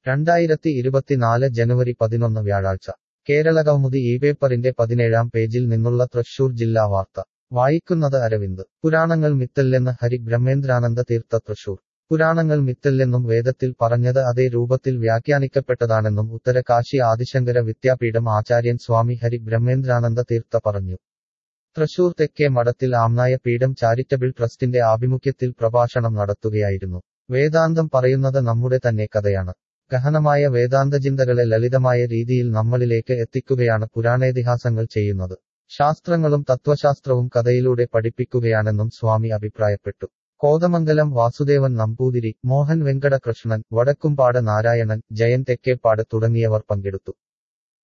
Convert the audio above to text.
രണ്ടായിരത്തി ഇരുപത്തിനാല് ജനുവരി പതിനൊന്ന് വ്യാഴാഴ്ച കേരളകൗമുദി ഈ പേപ്പറിന്റെ പതിനേഴാം പേജിൽ നിന്നുള്ള തൃശൂർ ജില്ലാ വാർത്ത വായിക്കുന്നത് അരവിന്ദ് പുരാണങ്ങൾ മിത്തല്ലെന്ന് ഹരി ബ്രഹ്മേന്ദ്രാനന്ദ തീർത്ഥ തൃശൂർ പുരാണങ്ങൾ മിത്തല്ലെന്നും വേദത്തിൽ പറഞ്ഞത് അതേ രൂപത്തിൽ വ്യാഖ്യാനിക്കപ്പെട്ടതാണെന്നും ഉത്തരകാശി ആദിശങ്കര വിദ്യാപീഠം ആചാര്യൻ സ്വാമി ഹരി ബ്രഹ്മേന്ദ്രാനന്ദ തീർത്ഥ പറഞ്ഞു തൃശൂർ തെക്കേ മഠത്തിൽ ആമ്നായ പീഠം ചാരിറ്റബിൾ ട്രസ്റ്റിന്റെ ആഭിമുഖ്യത്തിൽ പ്രഭാഷണം നടത്തുകയായിരുന്നു വേദാന്തം പറയുന്നത് നമ്മുടെ തന്നെ കഥയാണ് ഗഹനമായ വേദാന്തചിന്തകളെ ലളിതമായ രീതിയിൽ നമ്മളിലേക്ക് എത്തിക്കുകയാണ് പുരാണേതിഹാസങ്ങൾ ചെയ്യുന്നത് ശാസ്ത്രങ്ങളും തത്വശാസ്ത്രവും കഥയിലൂടെ പഠിപ്പിക്കുകയാണെന്നും സ്വാമി അഭിപ്രായപ്പെട്ടു കോതമംഗലം വാസുദേവൻ നമ്പൂതിരി മോഹൻ വെങ്കടകൃഷ്ണൻ വടക്കുംപാട് നാരായണൻ ജയൻ തെക്കേപ്പാട് തുടങ്ങിയവർ പങ്കെടുത്തു